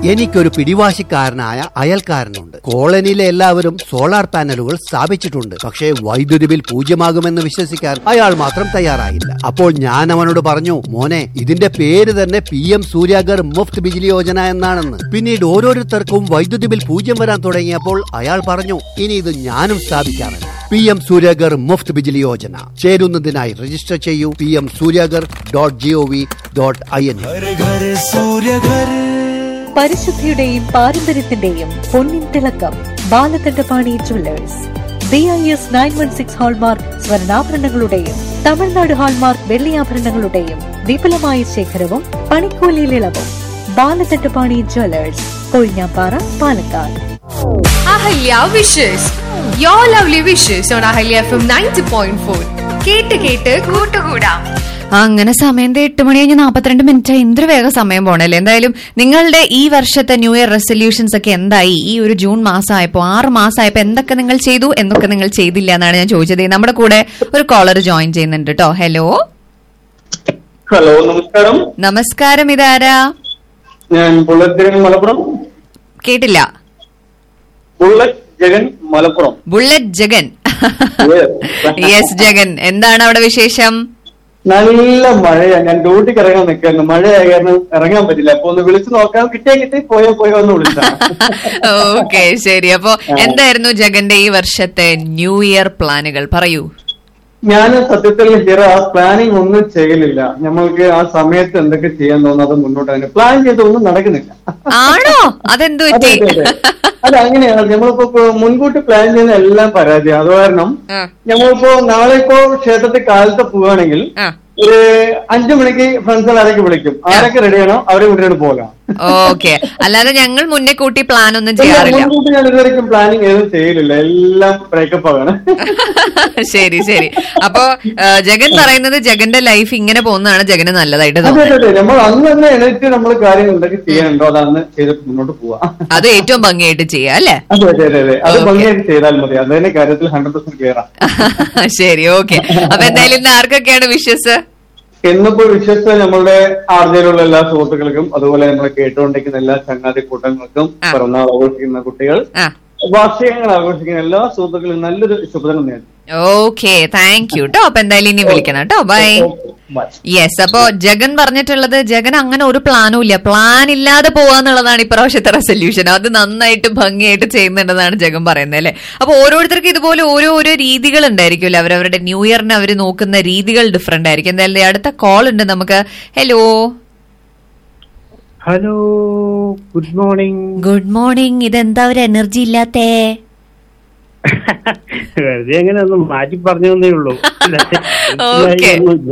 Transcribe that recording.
എനിക്കൊരു പിടിവാശിക്കാരനായ അയൽക്കാരനുണ്ട് കോളനിയിലെ എല്ലാവരും സോളാർ പാനലുകൾ സ്ഥാപിച്ചിട്ടുണ്ട് പക്ഷേ വൈദ്യുതി ബിൽ പൂജ്യമാകുമെന്ന് വിശ്വസിക്കാൻ അയാൾ മാത്രം തയ്യാറായില്ല അപ്പോൾ ഞാൻ അവനോട് പറഞ്ഞു മോനെ ഇതിന്റെ പേര് തന്നെ പി എം സൂര്യാഗർ മുഫ്ത് ബിജിലി യോജന എന്നാണെന്ന് പിന്നീട് ഓരോരുത്തർക്കും വൈദ്യുതി ബിൽ പൂജ്യം വരാൻ തുടങ്ങിയപ്പോൾ അയാൾ പറഞ്ഞു ഇനി ഇത് ഞാനും സ്ഥാപിക്കാമെന്ന് പി എം സൂര്യാഗർ മുഫ്ത് ബിജിലി യോജന ചേരുന്നതിനായി രജിസ്റ്റർ ചെയ്യൂ P M Suryaghar dot G O V dot I N घर घर सूर्य घर പരിശുദ്ധിയുടെയും പാരമ്പര്യത്തിന്റെയും പൊന്നിൻ തിളക്കം Balakandapani jewellers B I S nine one six hallmark സ്വർണ്ണാഭരണങ്ങളുടെയും തമിഴ്നാട് ഹാൾമാർക്ക് വെള്ളിയാഭരണങ്ങളുടെയും വിപുലമായ ശേഖരവും പണിക്കൂലിയിൽ ഇളവും Balakandapani jewellers Kozhinjampara Palakkad Ahalya wishes your lovely wishes on Ahalya F M ninety point four കേട്ട് കേട്ട് കൂട്ടുകൂടാം അങ്ങനെ സമയം ദേ എട്ട് മണി കഴിഞ്ഞ് നാൽപ്പത്തിരണ്ട് മിനിറ്റ് എന്തൊരു വേഗം സമയം പോണല്ലേ എന്തായാലും നിങ്ങളുടെ ഈ വർഷത്തെ ന്യൂ ഇയർ റെസൊല്യൂഷൻസ് ഒക്കെ എന്തായി ഈ ഒരു ജൂൺ മാസമായപ്പോ ആറ് മാസമായപ്പോ എന്തൊക്കെ നിങ്ങൾ ചെയ്തു എന്തൊക്കെ നിങ്ങൾ ചെയ്തില്ല എന്നാണ് ഞാൻ ചോദിച്ചത് നമ്മുടെ കൂടെ ഒരു കോളർ ജോയിൻ ചെയ്യുന്നുണ്ട് കേട്ടോ ഹലോ ഹലോ നമസ്കാരം നമസ്കാരം ഇതാരാ ഞാൻ ബുള്ളറ്റ് ജഗൻ മലപ്പുറം കേട്ടില്ല bullet Jagan Malappuram bullet Jagan yes Jagan എന്താണ് അവിടെ വിശേഷം നല്ല മഴയാ ഞാൻ ഡ്യൂട്ടിക്ക് ഇറങ്ങാൻ നിൽക്കുന്നു മഴയായ കാരണം ഇറങ്ങാൻ പറ്റില്ല അപ്പൊ ഒന്ന് വിളിച്ചു നോക്കാം കിട്ടിയാ കിട്ടി പോയോ പോയോ എന്ന് വിളിച്ചാ ഓക്കെ ശരി അപ്പോ എന്തായിരുന്നു ജഗന്റെ ഈ വർഷത്തെ ന്യൂ ഇയർ പ്ലാനുകൾ പറയൂ ഞാൻ സത്യത്തിൽ ഹിറ പ്ലാനിങ് ഒന്നും ചെയ്യലില്ല നമ്മൾക്ക് ആ സമയത്ത് എന്തൊക്കെ ചെയ്യാൻ തോന്നുന്നു അത് മുന്നോട്ട് തന്നെ പ്ലാൻ ചെയ്തൊന്നും നടക്കുന്നില്ല ആണോ അതെന്തു അതെ പറ്റി അതെ അതെ അല്ല അങ്ങനെയാണ് നമ്മളിപ്പോ ഇപ്പൊ മുൻകൂട്ടി പ്ലാൻ ചെയ്യുന്ന എല്ലാം പരാജയം അത് കാരണം ആ, നമ്മളിപ്പോ നാളെ ഇപ്പോ ക്ഷേത്രത്തിൽ കാലത്ത് പോവുകയാണെങ്കിൽ ആ. ഒരു അഞ്ചു മണിക്ക് ഫ്രണ്ട്സുകൾ ആരൊക്കെ വിളിക്കും ആരൊക്കെ റെഡിയാണോ അവരെ കൂട്ടിയാണ് പോകാം ഓക്കെ അല്ലാതെ ഞങ്ങൾ മുന്നേ കൂട്ടി പ്ലാൻ ഒന്നും ചെയ്യാറില്ല മുൻകൂട്ടി ഞാൻ ഇതുവരെയും പ്ലാനിങ് ഏതും ചെയ്യലില്ല എല്ലാം ബ്രേക്കപ്പ് ആണ് ശരി ശരി അപ്പോ ആ, ജഗൻ പറയുന്നത് ജഗന്റെ ലൈഫ് ഇങ്ങനെ പോകുന്നതാണ് ജഗന് നല്ലതായിട്ട് അതെ തോന്നുന്നത് അതെ അതെ നമ്മൾ അന്ന് തന്നെ എണീറ്റ് നമ്മൾ കാര്യങ്ങൾ എന്തൊക്കെ ചെയ്യാനുണ്ടോ അതന്ന് ചെയ്തിട്ട് മുന്നോട്ട് പോവാം അത് ഏറ്റവും ഭംഗിയായിട്ട് ചെയ്യാം അല്ലേ അതെ അതെ അതെ അതെ അത് Okay. ഭംഗിയായിട്ട് ചെയ്താൽ മതി അതിന്റെ കാര്യത്തിൽ ഹൺഡ്രഡ് പെർസെന്റ് ക്ലിയർ ആണ് ശരി ഓക്കെ അപ്പൊ എന്തായാലും ഇന്ന് ആർക്കൊക്കെയാണ് വിഷസ് ഇന്നിപ്പോ വിശ്വസിച്ച നമ്മളുടെ ആർജയിലുള്ള എല്ലാ സുഹൃത്തുക്കൾക്കും അതുപോലെ നമ്മളെ കേട്ടുകൊണ്ടിരിക്കുന്ന എല്ലാ ചങ്ങാതി കൂട്ടങ്ങൾക്കും ആ. പിറന്നാൾ ആഘോഷിക്കുന്ന കുട്ടികൾ ആ വാർഷികങ്ങൾ ആഘോഷിക്കുന്ന എല്ലാ സുഹൃത്തുക്കളും നല്ലൊരു ശുഭദിനം നേടി ഓക്കെ താങ്ക് യു കേട്ടോ അപ്പൊ എന്തായാലും ഇനി വിളിക്കണം കേട്ടോ ബൈ ബൈ യെസ് അപ്പോ ജഗൻ പറഞ്ഞിട്ടുള്ളത് ജഗൻ അങ്ങനെ ഒരു പ്ലാനും ഇല്ല പ്ലാൻ ഇല്ലാതെ പോവാന്നുള്ളതാണ് ഇപ്രാവശ്യത്തെ റെസൊല്യൂഷൻ അത് നന്നായിട്ട് ഭംഗിയായിട്ട് ചെയ്യുന്നുണ്ടെന്നാണ് ജഗൻ പറയുന്നത് അല്ലെ അപ്പൊ ഓരോരുത്തർക്കും ഇതുപോലെ ഓരോ ഓരോ രീതികൾ ഉണ്ടായിരിക്കുമല്ലോ അവരവരുടെ ന്യൂ ഇയറിന് അവർ നോക്കുന്ന രീതികൾ ഡിഫറെന്റ് ആയിരിക്കും എന്തായാലും ദേ അടുത്ത കോൾ ഉണ്ട് നമുക്ക് hello hello good morning good morning ഇതെന്താ ഒരു എനർജി ഇല്ലാത്തേ വെറുതെ അങ്ങനെ ഒന്ന് മാറ്റി പറഞ്ഞേ ഉള്ളൂ Okay.